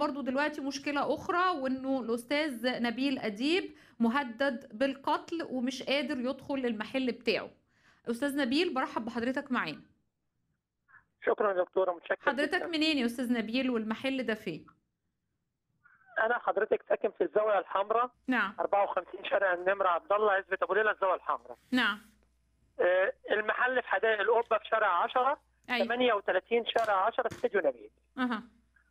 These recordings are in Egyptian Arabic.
برضو دلوقتي مشكلة أخرى وإنه الأستاذ نبيل أديب مهدد بالقتل ومش قادر يدخل المحل بتاعه أستاذ نبيل برحب بحضرتك معانا شكرا يا دكتوره متشكر حضرتك جداً. منين يا أستاذ نبيل والمحل ده فين؟ انا حضرتك ساكن في الزاويه الحمراء نعم 54 شارع النمر عبد الله عزبة ابو ليلى الزاويه الحمراء نعم آه، المحل في حدائق القبه في شارع 10 أيوة 38 شارع 10 استديو نبيل أها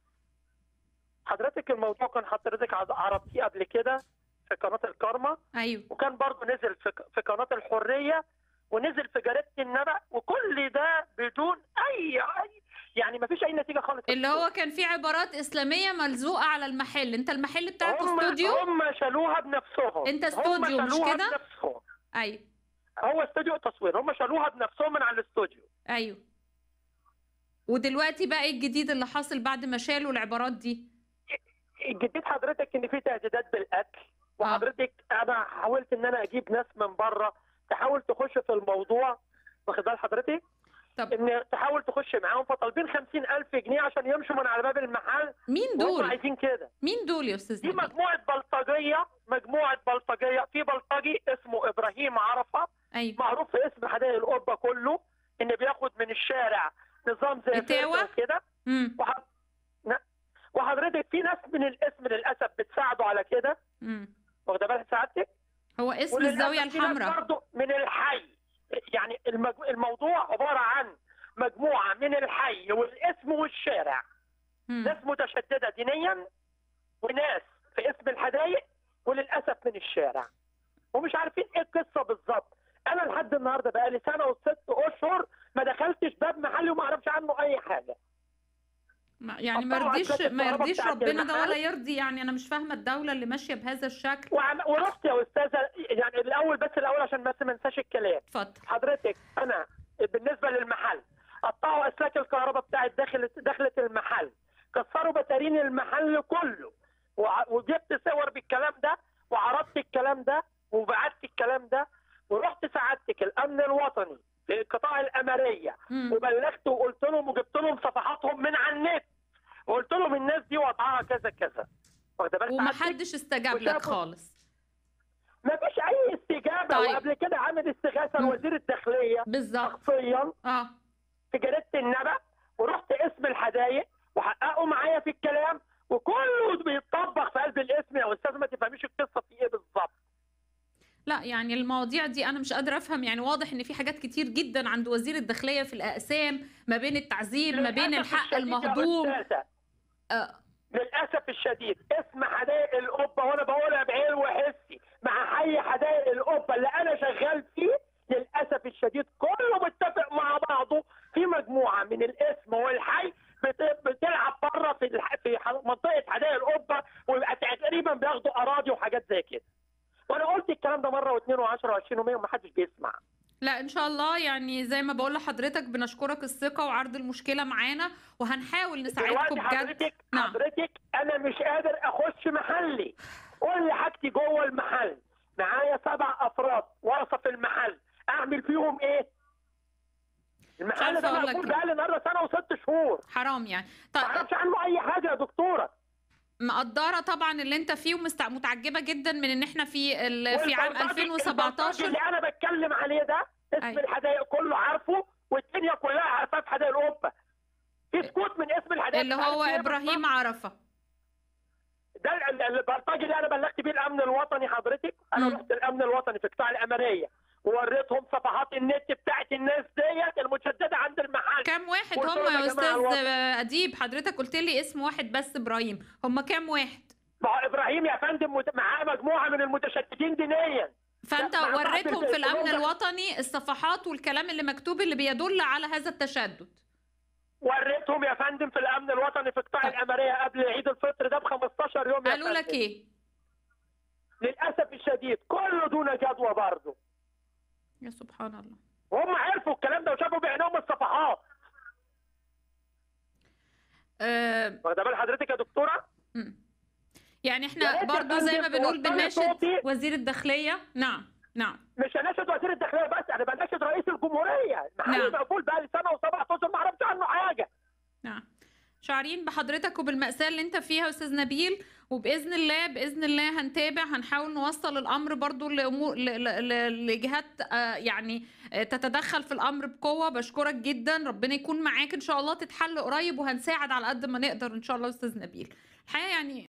حضرتك الموضوع كان حضرتك عض- عرضتيه قبل كده في قناه الكارما أيوه وكان برضه نزل في في قناه الحريه ونزل في جريده النبأ وكل ده بدون اي اي يعني ما فيش اي نتيجه خالص اللي هو كان فيه عبارات إسلامية ملزوقة على المحل أنت المحل بتاعك هم استوديو؟ هم شالوها بنفسهم أنت هم استوديو مش شالوها كده؟ بنفسهم أيوه هو استوديو تصوير هم شالوها بنفسهم من على الاستوديو أيوه ودلوقتي بقى إيه الجديد اللي حاصل بعد ما شالوا العبارات دي؟ الجديد حضرتك ان في تهديدات بالقتل وحضرتك انا حاولت ان انا اجيب ناس من بره تحاول تخش في الموضوع واخد بال حضرتك طب ان تحاول تخش معاهم فطالبين 50000 جنيه عشان يمشوا من على باب المحل مين وهم دول؟ عايزين كده مين دول يا أستاذ دي نبيل؟ مجموعه بلطجيه مجموعه بلطجيه في بلطجي اسمه ابراهيم عرفه أيوه معروف في اسم حدائق القبه كله ان بياخد من الشارع نظام زي بتاوة؟ فردة كده امم وح... ن- وحضرتك في ناس من الاسم للاسف بتساعده على كده امم واخده بالك سعادتك هو اسم وللأسف الزاوية في ناس الحمراء برضه من الحي يعني المج... الموضوع عباره عن مجموعه من الحي والاسم والشارع مم. ناس متشدده دينيا وناس في اسم الحدائق وللاسف من الشارع ومش عارفين ايه القصه بالظبط انا لحد النهارده بقالي سنه وست اشهر ما دخلتش باب محلي وما اعرفش عنه اي حاجه ما- يعني ما قطعوا يرضيش أسلاك ما الكهرباء يرضيش بتاعت ربنا ده المحل. ولا يرضي يعني انا مش فاهمه الدوله اللي ماشيه بهذا الشكل وعم... ورحت يا استاذه يعني الاول بس الاول عشان بس ما انساش الكلام اتفضل حضرتك انا بالنسبه للمحل قطعوا اسلاك الكهرباء بتاعت داخل دخلت المحل كسروا بتارين المحل كله وع- وجبت صور بالكلام ده وعرضت الكلام ده وبعت الكلام ده ورحت سعادتك الامن الوطني في قطاع الاماريه مم. وبلغت وقلت لهم وجبت لهم صفحاتهم من على النت وقلت لهم الناس دي وضعها كذا كذا واخده بالك سعادتك؟ ومحدش استجاب لك وشافوا- خالص ما فيش اي استجابه طيب. وقبل كده عامل استغاثه مم. لوزير الداخليه بالظبط شخصيا اه في جريده النبأ ورحت اسم الحدائق وحققوا معايا في الكلام وكله بيتطبق في قلب الاسم يا استاذ ما تفهميش القصه في ايه بالظبط لا يعني المواضيع دي انا مش قادره افهم يعني واضح ان في حاجات كتير جدا عند وزير الداخليه في الاقسام ما بين التعذيب ما بين للأسف الحق الشديد يا المهضوم أستاذة، آه للاسف الشديد اسم حدائق القبه وانا بقولها بعين وحسي مع حي حدائق القبه اللي انا شغال فيه للاسف الشديد كله متفق مع بعضه في مجموعه من الاسم والحي بت- بتلعب بره في الح... في ح- منطقه حدائق القبه ويبقى تقريبا بياخدوا اراضي وحاجات زي كده وانا قلت الكلام ده مره واثنين وعشرة وعشرين ومية ومحدش بيسمع لا ان شاء الله يعني زي ما بقول لحضرتك بنشكرك الثقه وعرض المشكله معانا وهنحاول نساعدكم دلوقتي بجد حضرتك نعم. حضرتك انا مش قادر اخش محلي قول لي حاجتي جوه المحل معايا سبع افراد ورثه في المحل اعمل فيهم ايه؟ المحل عارفة ده أقول لك مقفول إيه. بقالي النهارده سنه وست شهور حرام يعني ما طيب اعرفش عنه اي حاجه يا دكتوره مقدره طبعا اللي انت فيه ومتعجبه جدا من ان احنا في ال... في عام والبلطجي- البلطجي 2017 اللي انا بتكلم عليه ده اسم أيوة. الحدائق كله عارفه والدنيا كلها عارفاه في حدائق القبه في سكوت من اسم الحدائق اللي مش عارف هو إيه ابراهيم عرفه ده ال- ال- البلطجي اللي انا بلغت بيه الامن الوطني حضرتك انا مم. رحت الامن الوطني في قطاع الاماريه ووريتهم صفحات النت بتاعت الناس ديت المتشدده عند المحل كام واحد قلت هم لهم يا يا جماعة استاذ الوضع. اديب حضرتك قلت لي اسم واحد بس ابراهيم هم كام واحد ما هو ابراهيم يا فندم مت- معاه مجموعه من المتشددين دينيا فانت لا، ما وريتهم بعرفش في الامن الكلام ده. الوطني الصفحات والكلام اللي مكتوب اللي بيدل على هذا التشدد وريتهم يا فندم في الامن الوطني في قطاع طيب. الاماريه قبل عيد الفطر ده ب 15 يوم يا قالوا لك فندم. ايه للاسف الشديد كله دون جدوى برضه يا سبحان الله وهم عرفوا الكلام ده وشافوا بعينهم الصفحات آه واخده بال حضرتك يا دكتوره مم. يعني يا احنا ريت يا برضو زي ما فندم بنقول توصلي بنناشد صوتي. وزير الداخلية نعم نعم مش هناشد وزير الداخليه بس انا بناشد رئيس الجمهوريه نعم. المحل مقفول بقى لي سنه وسبع اشهر ما اعرفش عنه حاجه نعم مش عارف شاعرين بحضرتك وبالمأساة اللي انت فيها يا استاذ نبيل وباذن الله باذن الله هنتابع هنحاول نوصل الامر برضو لامور ل- ل- ل- لجهات آه، يعني آه، تتدخل في الامر بقوه بشكرك جدا ربنا يكون معاك ان شاء الله تتحل قريب وهنساعد على قد ما نقدر ان شاء الله يا استاذ نبيل الحقيقه يعني